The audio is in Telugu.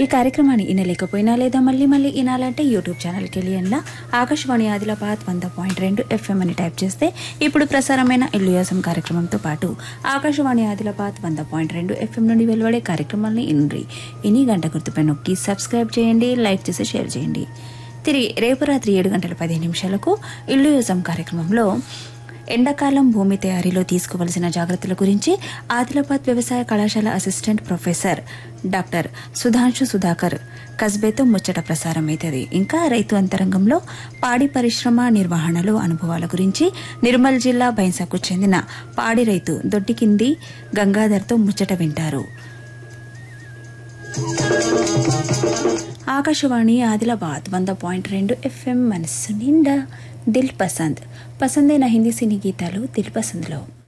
ఈ కార్యక్రమాన్ని వినలేకపోయినా లేదా మళ్ళీ మళ్ళీ వినాలంటే యూట్యూబ్ ఛానల్కి వెళ్ళి అందులో ఆకాశవాణి ఆదిలాబాద్ వంద పాయింట్ రెండు ఎఫ్ఎం అని టైప్ చేస్తే ఇప్పుడు ప్రసారమైన ఇల్లుయాసం కార్యక్రమంతో పాటు ఆకాశవాణి ఆదిలాబాద్ వంద పాయింట్ రెండు ఎఫ్ఎం నుండి వెలువడే కార్యక్రమాలని ఇన్రి ఇని గంట గుర్తుపై నొక్కి సబ్స్క్రైబ్ చేయండి లైక్ చేసి షేర్ చేయండి తిరిగి రేపు రాత్రి ఏడు గంటల పదిహేను నిమిషాలకు ఇల్లు యూజం కార్యక్రమంలో ఎండాకాలం భూమి తయారీలో తీసుకోవలసిన జాగ్రత్తల గురించి ఆదిలాబాద్ వ్యవసాయ కళాశాల assistant professor doctor Sudhanshu Sudhakar కస్బేతో ముచ్చట ప్రసారం అవుతుంది ఇంకా రైతు అంతరంగంలో పాడి పరిశ్రమ నిర్వహణలో అనుభవాల గురించి నిర్మల్ జిల్లా బైన్సాకు చెందిన పాడి రైతు దొడ్డికింది గంగాధర్తో ముచ్చట వింటారు ఆకాశవాణి ఆదిలాబాద్ వంద పాయింట్ రెండు ఎఫ్ఎం మనస్సు నిండా దిల్ పసంద్ పసందైన హిందీ సినీ గీతాలు దిల్ పసంద్లో